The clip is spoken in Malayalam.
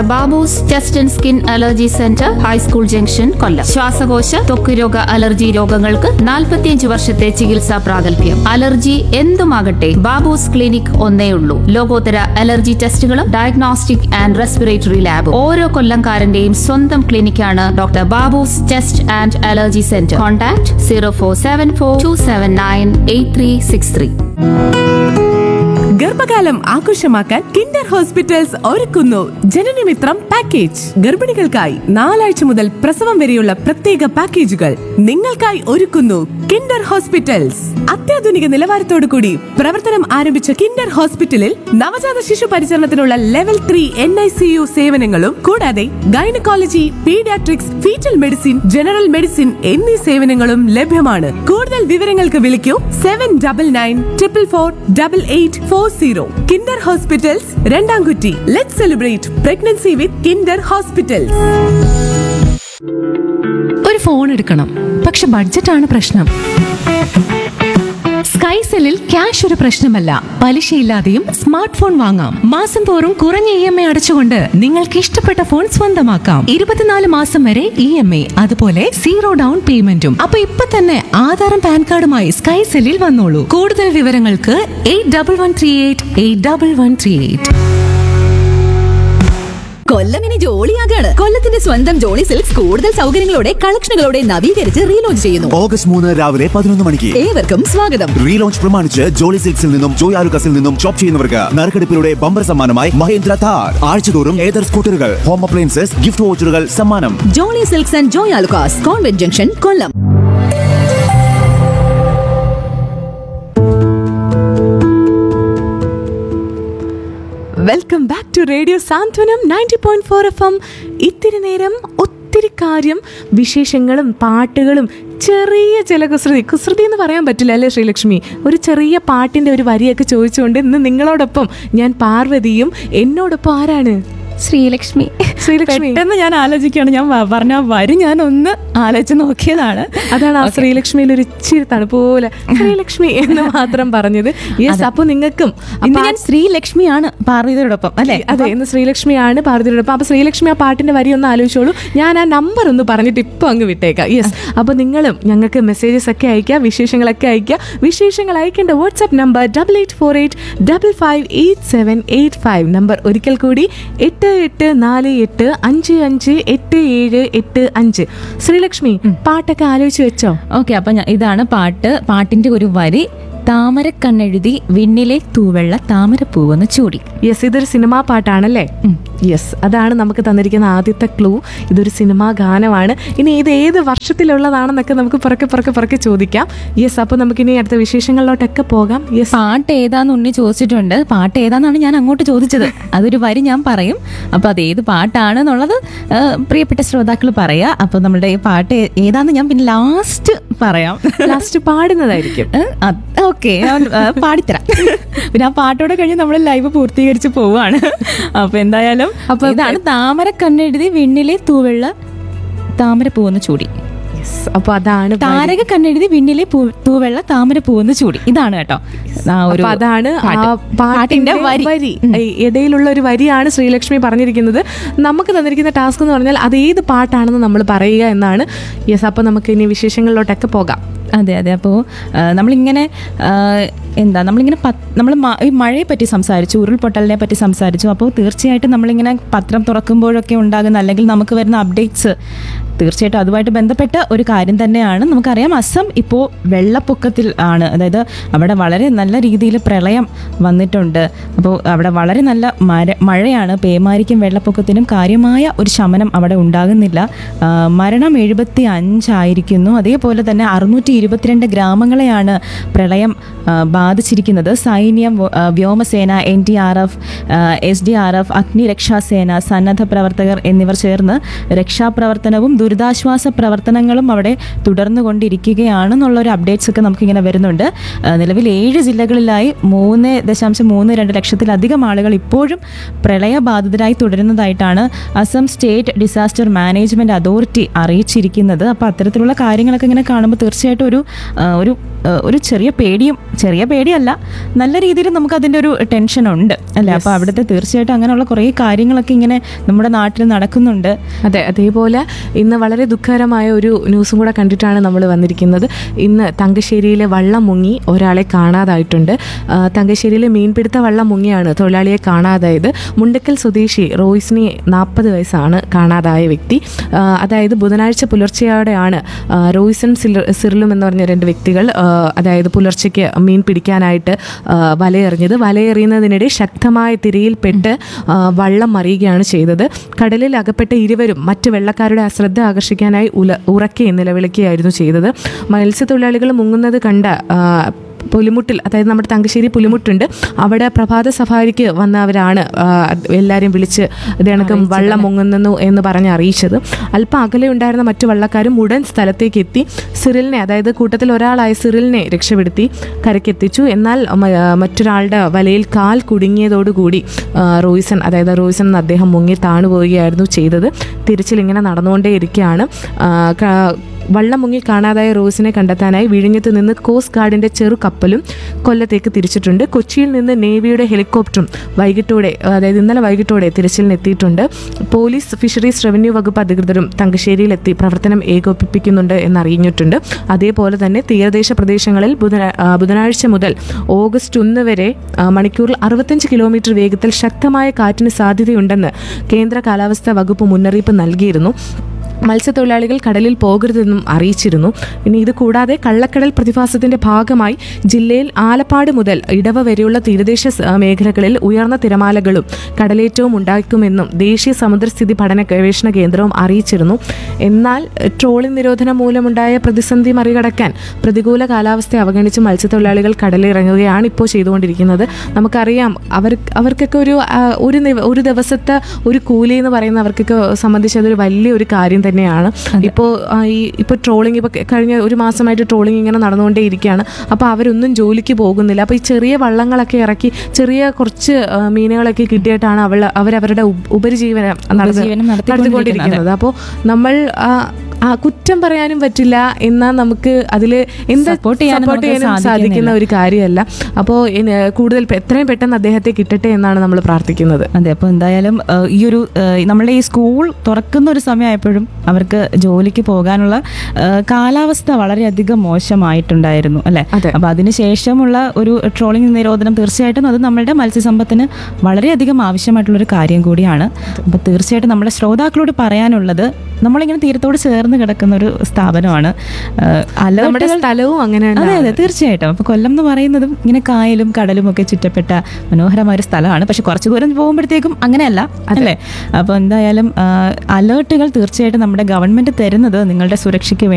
Babu's test and skin allergy centre high school junction Kollam ശ്വാസകോശ ത്വക്ക് രോഗ അലർജി രോഗങ്ങൾക്ക് 45 വർഷത്തെ ചികിത്സാ പ്രാഗൽഭ്യം അലർജി എന്തുമാകട്ടെ ബാബൂസ് ക്ലിനിക് ഒന്നേ ഉള്ളൂ ലോകോത്തര അലർജി ടെസ്റ്റുകളും ഡയഗ്നോസ്റ്റിക് ആൻഡ് റെസ്പിറേറ്ററി ലാബും ഓരോ കൊല്ലംകാരന്റെയും സ്വന്തം ക്ലിനിക്കാണ് doctor Babus test and allergy centre contact zero four seven four two seven nine eight three six three ഗർഭകാലം ആഘോഷമാക്കാൻ കിൻഡർ ഹോസ്പിറ്റൽസ് ഒരുക്കുന്നു ജനനമിത്രം പാക്കേജ് ഗർഭിണികൾക്കായി നാലാഴ്ച മുതൽ പ്രസവം വരെയുള്ള പ്രത്യേക പാക്കേജുകൾ നിങ്ങൾക്കായി ഒരുക്കുന്നു കിൻഡർ ഹോസ്പിറ്റൽസ് അത്യാധുനിക നിലവാരത്തോടു കൂടി പ്രവർത്തനം ആരംഭിച്ച കിൻഡർ ഹോസ്പിറ്റലിൽ നവജാത ശിശു പരിചരണത്തിനുള്ള level three N I C U സേവനങ്ങളും കൂടാതെ gynaecology paediatrics foetal medicine general medicine എന്നീ സേവനങ്ങളും ലഭ്യമാണ് കൂടുതൽ വിവരങ്ങൾക്ക് വിളിക്കൂ seven double nine triple four double eight four zero Kinder hospitals Randamkutty let celebrate pregnancy with Kinder hospitals ഒരു ഫോൺ എടുക്കണം പക്ഷെ ബഡ്ജറ്റാണ് പ്രശ്നം സ്കൈസെല്ലിൽ ക്യാഷ് ഒരു പ്രശ്നമല്ല പലിശയില്ലാതെയും സ്മാർട്ട് ഫോൺ വാങ്ങാം മാസം തോറും കുറഞ്ഞ ഇ എം ഐ അടച്ചുകൊണ്ട് നിങ്ങൾക്ക് ഇഷ്ടപ്പെട്ട ഫോൺ സ്വന്തമാക്കാം ഇരുപത്തിനാല് മാസം വരെ ഇ എം ഐ അതുപോലെ സീറോ ഡൗൺ പേയ്മെന്റും അപ്പൊ ഇപ്പൊ തന്നെ ആധാറും പാൻ കാർഡുമായി സ്കൈസെല്ലിൽ വന്നോളൂ കൂടുതൽ വിവരങ്ങൾക്ക് eight double one three eight eight double one three eight Kollam ഇനി ജോളിയാകാണ് കൊല്ലത്തിന്റെ സ്വന്തം ജോളി സിൽക്സ് കൂടുതൽ സൗകര്യങ്ങളോടെ കളക്ഷനുകളോടെ നവീകരിച്ച് റീലോഞ്ച് ചെയ്യുന്നു ഓഗസ്റ്റ് മൂന്ന് രാവിലെ പതിനൊന്ന് മണിക്ക് ഏവർക്കും സ്വാഗതം റീലോഞ്ച് പ്രമാണിച്ച് ജോളി സിൽക്സിൽ നിന്നും ജോയ് ആലുക്കസിൽ നിന്നും ഷോപ്പ് ചെയ്യുന്നവർക്ക് നറുക്കെടുപ്പിലൂടെ ബമ്പർ സമ്മാനമായി മഹേന്ദ്ര താർ ആഴ്ചതോറും ഏതർ സ്കൂട്ടറുകൾ ഹോം അപ്ലയൻസസ് ഗിഫ്റ്റ് വോച്ചറുകൾ സമ്മാനം Jolly Silks and Joy Alukkas convent junction Kollam welcome back to radio Santhwanam ninety point four F M ഇത്തിരി നേരം ഒത്തിരി കാര്യം വിശേഷങ്ങളും പാട്ടുകളും ചെറിയ ചില കുസൃതി കുസൃതി എന്ന് പറയാൻ പറ്റില്ല അല്ലേ ശ്രീലക്ഷ്മി ഒരു ചെറിയ പാട്ടിൻ്റെ ഒരു വരിയൊക്കെ ചോദിച്ചുകൊണ്ട് ഇന്ന് നിങ്ങളോടൊപ്പം ഞാൻ പാർവതിയും എന്നോടൊപ്പം ആരാണ് ശ്രീലക്ഷ്മി ശ്രീലക്ഷ്മി. പെട്ടെന്ന് ഞാൻ ആലോചിക്കുകയാണ് ഞാൻ വ- പറഞ്ഞ ആ വരി ഞാൻ ഒന്ന് ആലോചിച്ച് നോക്കിയതാണ് അതാണ് ആ ശ്രീലക്ഷ്മിയിൽ ഒരു ഇച്ചിരി തണുപ്പോലെ ശ്രീലക്ഷ്മി എന്ന് മാത്രം പറഞ്ഞത് യെസ് അപ്പോൾ നിങ്ങൾക്കും ആ ഇന്ന് പാ- ഞാൻ ശ്രീലക്ഷ്മിയാണ് പാർവതിയോടൊപ്പം അല്ലേ അതെ ഇന്ന് ശ്രീലക്ഷ്മിയാണ് പാർവതിയോടൊപ്പം അപ്പൊ ശ്രീലക്ഷ്മി ആ പാട്ടിന്റെ വരി ഒന്ന് ആലോചിച്ചോളൂ ഞാൻ ആ നമ്പർ ഒന്ന് പറഞ്ഞിട്ട് ഇപ്പൊ അങ്ങ് വിട്ടേക്കാം യെസ് അപ്പൊ നിങ്ങളും ഞങ്ങൾക്ക് മെസ്സേജസ് ഒക്കെ അയക്കുക വിശേഷങ്ങളൊക്കെ അയക്കുക വിശേഷങ്ങൾ അയക്കേണ്ട WhatsApp number double eight four eight double five eight seven eight five number ഒരിക്കൽ കൂടി എട്ട് എട്ട് നാല് എട്ട് അഞ്ച് അഞ്ച് എട്ട് ഏഴ് എട്ട് അഞ്ച് ശ്രീലക്ഷ്മി പാട്ടൊക്കെ ആലോചിച്ച് വെച്ചോ ഓക്കെ അപ്പൊ ഞാൻ- ഇതാണ് പാട്ട് പാട്ടിന്റെ ഒരു വരി താമരക്കണ്ണെഴുതി വിണ്ണിലെ തൂവെള്ള താമരപ്പൂവെന്ന് ചൂടി യെസ് ഇതൊരു സിനിമാ പാട്ടാണല്ലേ യെസ് അതാണ് നമുക്ക് തന്നിരിക്കുന്ന ആദ്യത്തെ ക്ലൂ ഇതൊരു സിനിമാ ഗാനമാണ് ഇനി ഇത് ഏത് വർഷത്തിലുള്ളതാണെന്നൊക്കെ നമുക്ക് പുറക്കെ പുറക്കെ പുറക്കെ ചോദിക്കാം യെസ് അപ്പോൾ നമുക്കിനി അടുത്ത വിശേഷങ്ങളിലോട്ടൊക്കെ പോകാം യെസ് പാട്ട് ഏതാന്ന് ഉണ്ണി ചോദിച്ചിട്ടുണ്ട് പാട്ട് ഏതാന്നാണ് ഞാൻ അങ്ങോട്ട് ചോദിച്ചത് അതൊരു വരി ഞാൻ പറയും അപ്പൊ അത് ഏത് പാട്ടാണെന്നുള്ളത് ആ, പ്രിയപ്പെട്ട ശ്രോതാക്കൾ പറയാ അപ്പൊ നമ്മുടെ ഈ പാട്ട് ഏ- ഏതാന്ന് ഞാൻ പിന്നെ ലാസ്റ്റ് പറയാം ലാസ്റ്റ് പാടുന്നതായിരിക്കും ഓക്കെ പാടിത്തരാം പിന്നെ ആ പാട്ടോടെ കഴിഞ്ഞ് നമ്മൾ ലൈവ് പൂർത്തീകരിച്ച് പോവാണ് അപ്പൊ എന്തായാലും അപ്പൊ ഇതാണ് താമര കണ്ണെഴുതി വിണ്ണിലെ തൂവെള്ള താമര പൂവെന്ന് ചൂടി യെസ് അപ്പോൾ അതാണ് വരി. താരക കണ്ണെഴുതി വിണ്ണിലെ പൂ- തൂവെള്ള താമര പൂവെന്ന് ചൂടി ഇതാണ് കേട്ടോ ആ ഒരു അപ്പൊ അതാണ് ആ പാട്ട്. പാട്ടിന്റെ വരി ഈ ഇടയിലുള്ള ഒരു വരിയാണ് ശ്രീലക്ഷ്മി പറഞ്ഞിരിക്കുന്നത് നമുക്ക് തന്നിരിക്കുന്ന ടാസ്ക് എന്ന് പറഞ്ഞാൽ അത് ഏത് പാട്ടാണെന്ന് നമ്മൾ പറയുക എന്നാണ് യെസ് അപ്പൊ നമുക്ക് ഇനി വിശേഷങ്ങളിലോട്ടൊക്കെ പോകാം അതെ അതെ അപ്പോൾ നമ്മളിങ്ങനെ ആ, എന്താ നമ്മളിങ്ങനെ നമ്മൾ ഈ മഴയെ പറ്റി സംസാരിച്ചു ഉരുൾപൊട്ടലിനെ പറ്റി സംസാരിച്ചു അപ്പോൾ തീർച്ചയായിട്ടും നമ്മളിങ്ങനെ പത്രം തുറക്കുമ്പോഴൊക്കെ ഉണ്ടാകുന്ന അല്ലെങ്കിൽ നമുക്ക് വരുന്ന അപ്ഡേറ്റ്സ് തീർച്ചയായിട്ടും അതുമായിട്ട് ബന്ധപ്പെട്ട ഒരു കാര്യം തന്നെയാണ് നമുക്കറിയാം അസം ഇപ്പോൾ വെള്ളപ്പൊക്കത്തിൽ ആണ് അതായത് അവിടെ വളരെ നല്ല രീതിയിൽ പ്രളയം വന്നിട്ടുണ്ട് അപ്പോൾ അവിടെ വളരെ നല്ല മര മഴയാണ് പേമാരിക്കും വെള്ളപ്പൊക്കത്തിനും കാര്യമായ ഒരു ശമനം അവിടെ ഉണ്ടാകുന്നില്ല ആ, മരണം എഴുപത്തി അഞ്ചായിരിക്കുന്നു അതേപോലെ തന്നെ അറുന്നൂറ്റി ഇരുപത്തിരണ്ട് ഗ്രാമങ്ങളെയാണ് പ്രളയം ആ, ബാധിച്ചിരിക്കുന്നത് സൈന്യം വ- ആ, വ്യോമസേന N D R F S D R F അഗ്നിരക്ഷാസേന സന്നദ്ധ പ്രവർത്തകർ എന്നിവർ ചേർന്ന് രക്ഷാപ്രവർത്തനവും ദുരിതാശ്വാസ പ്രവർത്തനങ്ങളും അവിടെ തുടർന്നുകൊണ്ടിരിക്കുകയാണെന്നുള്ള ഒരു അപ്ഡേറ്റ്സ് ഒക്കെ നമുക്കിങ്ങനെ വരുന്നുണ്ട് ആ, നിലവിൽ ഏഴ് ജില്ലകളിലായി മൂന്ന് ദശാംശം മൂന്ന് രണ്ട് ലക്ഷത്തിലധികം ആളുകൾ ഇപ്പോഴും പ്രളയബാധിതരായി തുടരുന്നതായിട്ടാണ് Assam state disaster management authority അറിയിച്ചിരിക്കുന്നത് അപ്പോൾ അത്തരത്തിലുള്ള കാര്യങ്ങളൊക്കെ ഇങ്ങനെ കാണുമ്പോൾ തീർച്ചയായിട്ടും ഒരു ആ, ഒരു ആ, ഒരു ചെറിയ പേടിയും ചെറിയ പേടിയല്ല നല്ല രീതിയിൽ നമുക്ക് അതിൻ്റെ ഒരു ടെൻഷൻ ഉണ്ട് അല്ലേ അപ്പോൾ അവിടുത്തെ തീർച്ചയായിട്ടും അങ്ങനെയുള്ള കുറേ കാര്യങ്ങളൊക്കെ ഇങ്ങനെ നമ്മുടെ നാട്ടിൽ നടക്കുന്നുണ്ട് അതെ അതേപോലെ ഇന്ന് വളരെ ദുഃഖകരമായ ഒരു ന്യൂസും കൂടെ കണ്ടിട്ടാണ് നമ്മൾ വന്നിരിക്കുന്നത് ഇന്ന് തങ്കശ്ശേരിയിലെ വള്ളം മുങ്ങി ഒരാളെ കാണാതായിട്ടുണ്ട് ആ, തങ്കശ്ശേരിയിലെ മീൻപിടുത്ത വള്ളം മുങ്ങിയാണ് തൊഴിലാളിയെ കാണാതായത് മുണ്ടക്കൽ സ്വദേശി റോയ്സിനി നാൽപ്പത് വയസ്സാണ് കാണാതായ വ്യക്തി ആ, അതായത് ബുധനാഴ്ച പുലർച്ചെയോടെയാണ് ആ, റോയ്സൺ സില- സിറിലും എന്ന് പറഞ്ഞ രണ്ട് വ്യക്തികൾ ആ, അതായത് പുലർച്ചയ്ക്ക് മീൻ പിടിക്കാനായിട്ട് ആ, വലയെറിഞ്ഞത് വലയെറിയുന്നതിനിടെ ശക്തമായ തിരയിൽപ്പെട്ട് ആ, വള്ളം മറിയുകയാണ് ചെയ്തത് കടലിൽ അകപ്പെട്ട ഇരുവരും മറ്റ് വെള്ളക്കാരുടെ അശ്രദ്ധ ആകർഷിക്കാനായി ഉല ഉറക്കെ നിലവിളിക്കുകയായിരുന്നു ചെയ്തത് മത്സ്യത്തൊഴിലാളികൾ മുങ്ങുന്നത് കണ്ട ആ, പുലിമുട്ടിൽ അതായത് നമ്മുടെ തങ്കശ്ശേരി പുലിമുട്ടുണ്ട് അവിടെ പ്രഭാത സഫാരിക്ക് വന്നവരാണ് ആ, എല്ലാവരെയും വിളിച്ച് ഇതേണക്കും വള്ളം മുങ്ങുന്നു എന്ന് പറഞ്ഞ് അറിയിച്ചത് അല്പം അകലെ ഉണ്ടായിരുന്ന മറ്റു വള്ളക്കാരും ഉടൻ സ്ഥലത്തേക്ക് എത്തി സിറിലിനെ അതായത് കൂട്ടത്തിൽ ഒരാളായ സിറിലിനെ രക്ഷപ്പെടുത്തി കരക്കെത്തിച്ചു എന്നാൽ മ- മറ്റൊരാളുടെ വലയിൽ കാൽ കുടുങ്ങിയതോടുകൂടി ആ, റോയ്സൺ അതായത് റോയ്സൺ എന്ന അദ്ദേഹം മുങ്ങി താണുപോവുകയായിരുന്നു ചെയ്തത് തിരച്ചിൽ ഇങ്ങനെ നടന്നുകൊണ്ടേയിരിക്കുകയാണ് ആ, ക- വള്ളം മുങ്ങി കാണാതായ റോസിനെ കണ്ടെത്താനായി വിഴിഞ്ഞത്ത് നിന്ന് കോസ്റ്റ് ഗാർഡിന്റെ ചെറു കപ്പലും കൊല്ലത്തേക്ക് തിരിച്ചിട്ടുണ്ട് കൊച്ചിയിൽ നിന്ന് നേവിയുടെ ഹെലികോപ്റ്ററും വൈകിട്ടോടെ അതായത് ഇന്നലെ വൈകിട്ടോടെ തിരച്ചിലിനെത്തിയിട്ടുണ്ട് പോലീസ് ഫിഷറീസ് റവന്യൂ വകുപ്പ് അധികൃതരും തങ്കശ്ശേരിയിലെത്തി പ്രവർത്തനം ഏകോപിപ്പിക്കുന്നുണ്ട് എന്നറിഞ്ഞിട്ടുണ്ട് അതേപോലെ തന്നെ തീരദേശ പ്രദേശങ്ങളിൽ ബുധന- ആ, ബുധനാഴ്ച മുതൽ ഓഗസ്റ്റ് ഒന്ന് വരെ ആ, മണിക്കൂറിൽ അറുപത്തഞ്ച് കിലോമീറ്റർ വേഗത്തിൽ ശക്തമായ കാറ്റിന് സാധ്യതയുണ്ടെന്ന് കേന്ദ്ര കാലാവസ്ഥാ വകുപ്പ് മുന്നറിയിപ്പ് നൽകിയിരുന്നു മത്സ്യത്തൊഴിലാളികൾ കടലിൽ പോകരുതെന്നും അറിയിച്ചിരുന്നു ഇനി ഇത് കൂടാതെ കള്ളക്കടൽ പ്രതിഭാസത്തിന്റെ ഭാഗമായി ജില്ലയിൽ ആലപ്പാട് മുതൽ ഇടവ വരെയുള്ള തീരദേശ സ- മേഖലകളിൽ ഉയർന്ന തിരമാലകളും കടലേറ്റവും ഉണ്ടാക്കുമെന്നും ദേശീയ സമുദ്രസ്ഥിതി പഠന ഗവേഷണ കേന്ദ്രവും അറിയിച്ചിരുന്നു എന്നാൽ എഹ്, ട്രോളിംഗ് നിരോധനം മൂലമുണ്ടായ പ്രതിസന്ധി മറികടക്കാൻ പ്രതികൂല കാലാവസ്ഥ അവഗണിച്ച് മത്സ്യത്തൊഴിലാളികൾ കടലിറങ്ങുകയാണ് ഇപ്പോൾ ചെയ്തുകൊണ്ടിരിക്കുന്നത് നമുക്കറിയാം അവർ അവർക്കൊക്കെ ഒരു ആ, ഒരു നിവ- ഒരു ദിവസത്തെ ഒരു കൂലി എന്ന് പറയുന്ന അവർക്കൊക്കെ സംബന്ധിച്ച് അതൊരു വലിയൊരു കാര്യം തന്നെയാണ് ഇപ്പോൾ ഈ ഇപ്പോൾ ട്രോളിംഗ് ഇപ്പോൾ കഴിഞ്ഞ ഒരു മാസമായിട്ട് ട്രോളിംഗ് ഇങ്ങനെ നടന്നുകൊണ്ടേ ഇരിക്കുകയാണ് അപ്പോൾ അവരൊന്നും ജോലിക്ക് പോകുന്നില്ല അപ്പോൾ ഈ ചെറിയ വള്ളങ്ങളൊക്കെ ഇറക്കി ചെറിയ കുറച്ച് ആ, മീനുകളൊക്കെ കിട്ടിയിട്ടാണ് അവൾ അവരവരുടെ ഉപ- ഉപരിജീവനം നടത്തി- ഉപജീവനം നടത്തിക്കൊണ്ടിരിക്കുന്നത്. നടത്തിക്കൊണ്ടിരിക്കുന്നത് അപ്പോൾ നമ്മൾ ആ ആ കുറ്റം പറയാനും പറ്റില്ല എന്നാൽ നമുക്ക് അതിൽ എന്ത് Support ചെയ്യാനും സപ്പോർട്ട് നമുക്ക് ചെയ്യാനും സാധിക്കുന്ന സാധിക്കുന്നില്ല. ഒരു കാര്യമല്ല അപ്പോൾ കൂടുതൽ പെ- എത്രയും പെട്ടെന്ന് അദ്ദേഹത്തെ കിട്ടട്ടെ എന്നാണ് നമ്മൾ പ്രാർത്ഥിക്കുന്നത് അതെ അപ്പോൾ എന്തായാലും ആ, ഈ ഒരു ആ, നമ്മളുടെ ഈ സ്കൂൾ തുറക്കുന്ന ഒരു സമയമായപ്പോഴും അവർക്ക് ജോലിക്ക് പോകാനുള്ള ആ, കാലാവസ്ഥ വളരെയധികം മോശമായിട്ടുണ്ടായിരുന്നു അല്ലേ അതെ. അപ്പോൾ അതിനുശേഷമുള്ള ഒരു ട്രോളിംഗ് നിരോധനം തീർച്ചയായിട്ടും അത് നമ്മളുടെ മത്സ്യസമ്പത്തിന് വളരെയധികം ആവശ്യമായിട്ടുള്ളൊരു കാര്യം കൂടിയാണ് അപ്പോൾ തീർച്ചയായിട്ടും നമ്മുടെ ശ്രോതാക്കളോട് പറയാനുള്ളത് നമ്മളിങ്ങനെ തീരത്തോട് ചേർന്ന് കിടക്കുന്ന ഒരു സ്ഥാപനമാണ് ആ, നമ്മുടെ അലർട്ടുകൾ സ്ഥലവും അങ്ങനെ അതെ തന്നെയാണ്. അതെ തീർച്ചയായിട്ടും അപ്പോൾ കൊല്ലം എന്ന് പറയുന്നതും ഇങ്ങനെ കായലും കടലും ഒക്കെ ചുറ്റപ്പെട്ട മനോഹരമായ ഒരു സ്ഥലമാണ് പക്ഷെ കുറച്ച് ദൂരം പോകുമ്പോഴത്തേക്കും അങ്ങനെയല്ല അല്ലേ അപ്പോൾ എന്തായാലും അലേർട്ടുകൾ തീർച്ചയായിട്ടും നമ്മുടെ ഗവൺമെന്റ് തരുന്നത് നിങ്ങളുടെ സുരക്ഷയ്ക്ക്